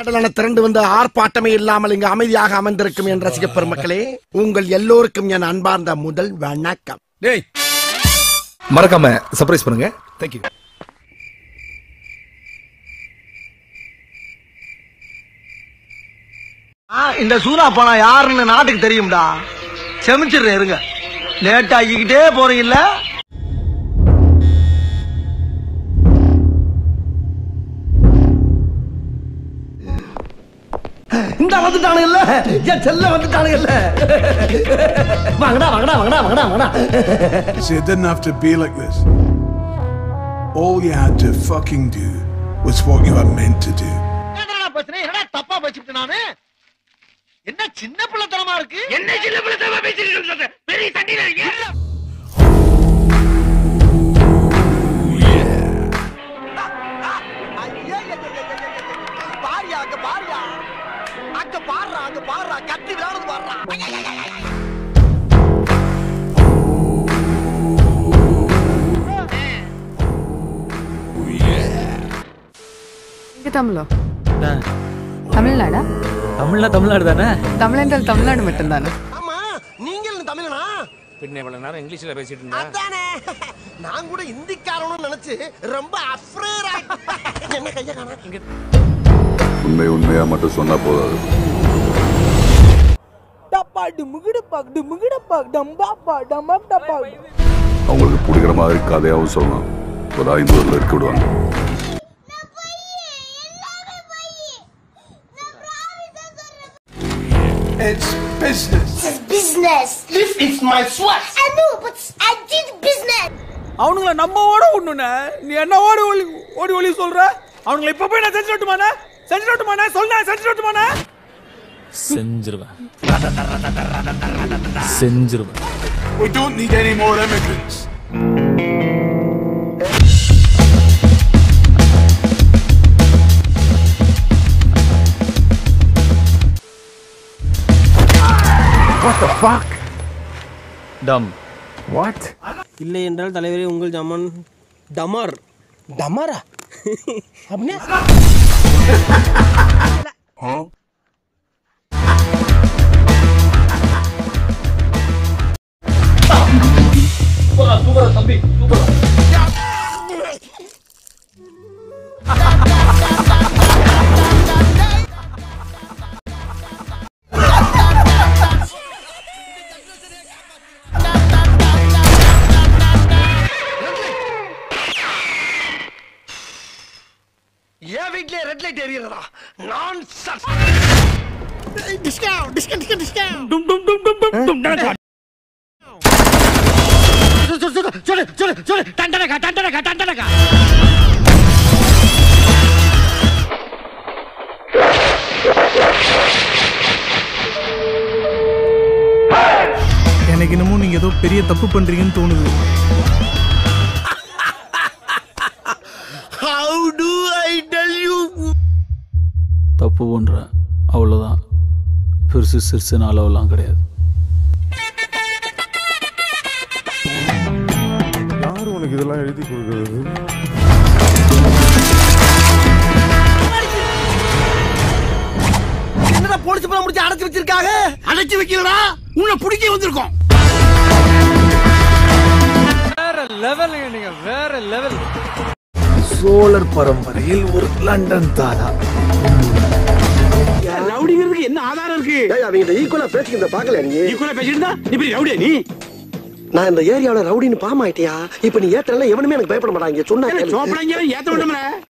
கடலான திரண்டு வந்து ஆர்ப்பாட்டமே இல்லாமல் இங்கு அமைதியாக அமர்ந்திருக்கும் என் ரசிக பெருமக்களே உங்கள் எல்லோருக்கும் என் அன்பார்ந்த முதல் வணக்கம் டேய் மறக்காம சர்ப்ரைஸ் பண்ணுங்க தேங்க்யூ இந்த சூனா பணம் யாருன்னு நாட்டுக்கு தெரியும்டா செமிச்சிடுறேன் இருங்க லேட் ஆகிக்கிட்டே போறீங்கல்ல இந்த வந்துட்டானுங்கல்ல என் செல்ல வந்துட்டானுங்கல்ல வாங்கடா வாங்கடா வாங்கடா வாங்கடா வாங்கடா See, it didn't have to be like this. All you had to fucking do was what you were meant to do. என்னடா பேசுறேன் என்னடா தப்பா பேசிட்டு நானு என்ன சின்ன பிள்ளைத்தனமா இருக்கு என்ன சின்ன பிள்ளைத்தனமா பேசிட்டு பெரிய தண்ணியில பாரியா அங்க பாரியா அங்க பாடுறா அங்க பாடுறா கத்தி விளையாடுறது பாடுறா இங்க தமிழோ தமிழ்நாடா தமிழ்னா தமிழ்நாடு தானே தமிழ் என்றால் தமிழ்நாடு மட்டும்தானே ஆமா நீங்கள் தமிழனா பின்ன இவ்வளவு நேரம் இங்கிலீஷ்ல பேசிட்டு இருந்தா அதானே நான் கூட இந்திக்காரனும் நினைச்சு ரொம்ப அஃப்ரேரா என்ன கைய காணா உண்மை உண்மையா மட்டும் சொன்னா போதாது அவங்களுக்கு பிடிக்கிற மாதிரி கதையாவும் சொல்லணும் ஒரு ஐந்து ஊர்ல இருக்க விடுவாங்க It's business. business. This is my sweat. I know, but I did business. அவனுங்கள நம்ம ஓட விடணுண்ணே நீ என்ன ஓடி ஒளி ஓடி ஒளி சொல்ற அவனுங்கள இப்ப போய் நான் செஞ்சு விட்டுமாண்ணே செஞ்சு விட்டுமாண்ணே சொல்ல செஞ்சு விட்டுமாண்ணே செஞ்சிருவேன் செஞ்சிருவேன் We don't need any more immigrants. டம் இல்லை என்றால் தலைவரே உங்கள் ஜமன் டமர் டமரா அப்படின்னா என் வீட்லயே ரெட் லைட் எரியறதா நான் டிஸ்கவுண்ட் டிஸ்கவுண்ட் டிஸ்கவுண்ட் டிஸ்கவுண்ட் டும் டும் டும் டும் டும் டும் சொல்லு சொல்லு சொல்லு டண்டனக்கா டண்டனக்கா டண்டனக்கா எனக்கு என்னமோ நீங்க ஏதோ பெரிய தப்பு பண்றீங்கன்னு தோணுது how do I tell you தப்பு பண்றேன் அவ்வளவுதான் பெருசு சிறுசுன்னு அளவெல்லாம் கிடையாது யார் உனக்கு இதெல்லாம் எழுதி கொடுக்கறது என்னடா போலீஸ் பணம் முடிச்சு அடைச்சு வச்சிருக்காங்க அடைச்சு வைக்கலடா உன்னை பிடிக்க வந்திருக்கோம் வேற லெவல் நீங்க வேற லெவல் சோழர் பரம்பரையில் ஒரு லண்டன் தாதா ரவுடிங்கிறதுக்கு என்ன ஆதாரம் இருக்கு அவங்க ஈக்குவலா பேசிக்கிறத பாக்கல நீ ஈக்குவலா பேசிட்டு இப்படி ரவுடியா நீ நான் இந்த ஏரியாவுல ரவுடின்னு பாமாயிட்டியா இப்ப நீ ஏத்தல எவனுமே எனக்கு பயப்பட மாட்டாங்க சொன்னா ஏத்த விட